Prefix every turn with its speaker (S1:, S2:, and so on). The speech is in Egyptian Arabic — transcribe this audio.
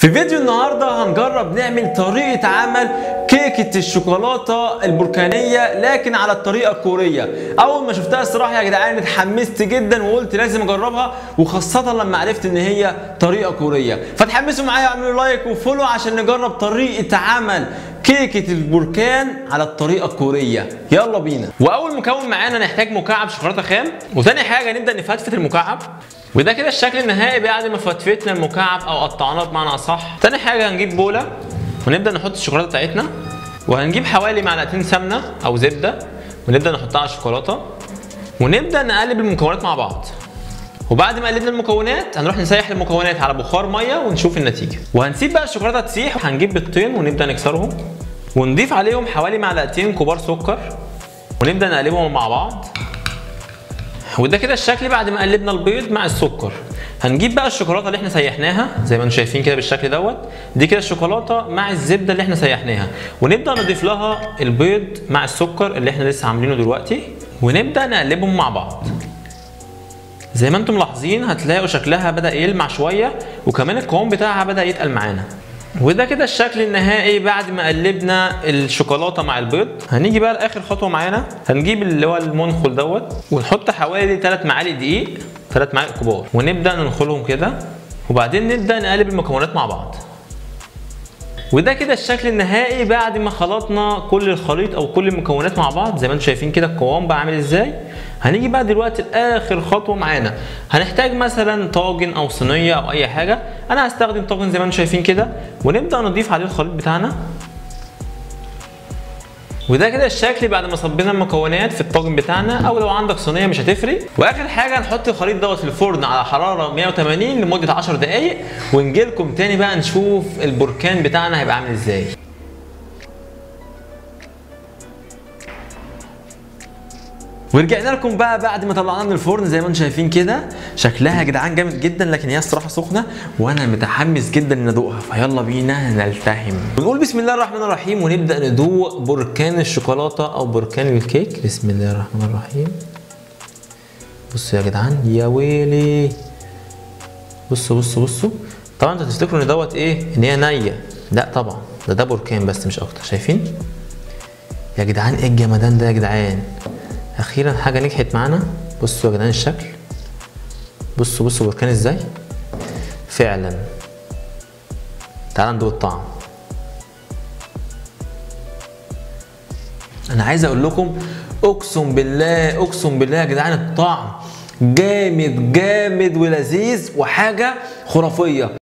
S1: في فيديو النهارده هنجرب نعمل طريقة عمل كيكة الشوكولاتة البركانية لكن على الطريقة الكورية. أول ما شفتها الصراحة يا جدعان اتحمست جدا وقلت لازم أجربها وخاصة لما عرفت إن هي طريقة كورية. فتحمسوا معايا واعملوا لايك وفولو عشان نجرب طريقة عمل كيكة البركان على الطريقة الكورية يلا بينا وأول مكون معانا نحتاج مكعب شوكولاتة خام وتاني حاجة نبدأ نفتفت المكعب وده كده الشكل النهائي بعد ما فتفتنا المكعب او قطعناه بمعنى اصح تاني حاجه هنجيب بوله ونبدا نحط الشوكولاته بتاعتنا وهنجيب حوالي معلقتين سمنه او زبده ونبدا نحطها على الشوكولاته ونبدا نقلب المكونات مع بعض وبعد ما قلبنا المكونات هنروح نسيح المكونات على بخار ميه ونشوف النتيجه وهنسيب بقى الشوكولاته تسيح هنجيب بيضتين ونبدا نكسرهم ونضيف عليهم حوالي معلقتين كبار سكر ونبدا نقلبهم مع بعض وده كده الشكل بعد ما قلبنا البيض مع السكر هنجيب بقى الشوكولاته اللي احنا سيحناها زي ما انتم شايفين كده بالشكل دوت دي كده الشوكولاته مع الزبده اللي احنا سيحناها ونبدا نضيف لها البيض مع السكر اللي احنا لسه عاملينه دلوقتي ونبدا نقلبهم مع بعض زي ما انتم ملاحظين هتلاقوا شكلها بدا يلمع شويه وكمان القوام بتاعها بدا يتقل معانا وده كده الشكل النهائي بعد ما قلبنا الشوكولاته مع البيض هنيجي بقى لاخر خطوه معانا هنجيب اللي هو المنخل دوت ونحط حوالي 3 معالق دقيق 3 معالق كبار ونبدا ننخلهم كده وبعدين نبدا نقلب المكونات مع بعض وده كده الشكل النهائي بعد ما خلطنا كل الخليط او كل المكونات مع بعض زي ما انتم شايفين كده القوام بقى عامل ازاي هنيجي بقى دلوقتي لاخر خطوه معانا هنحتاج مثلا طاجن او صينيه او اي حاجه انا هستخدم طاجن زي ما انتم شايفين كده ونبدا نضيف عليه الخليط بتاعنا وده كده الشكل بعد ما صبينا المكونات في الطاجن بتاعنا او لو عندك صينيه مش هتفرق واخر حاجه هنحط الخليط دوت في الفرن على حراره 180 لمده 10 دقائق ونجي لكم تاني بقى نشوف البركان بتاعنا هيبقى عامل ازاي ورجعنا لكم بقى بعد ما طلعناها من الفرن زي ما انتم شايفين كده شكلها يا جدعان جامد جدا لكن هي الصراحه سخنه وانا متحمس جدا ان ادوقها فيلا بينا نلتهم ونقول بسم الله الرحمن الرحيم ونبدا ندوق بركان الشوكولاته او بركان الكيك بسم الله الرحمن الرحيم بصوا يا جدعان يا ويلي بصوا بصوا بصوا طبعا انتوا تفتكروا ان دوت ايه ان هي نيه لا طبعا ده ده بركان بس مش اكتر شايفين يا جدعان ايه الجمدان ده يا جدعان اخيرا حاجه نجحت معانا بصوا يا جدعان الشكل بصوا بصوا بركان ازاي فعلا تعال ندوق الطعم انا عايز اقول لكم اقسم بالله اقسم بالله يا جدعان الطعم جامد جامد ولذيذ وحاجه خرافيه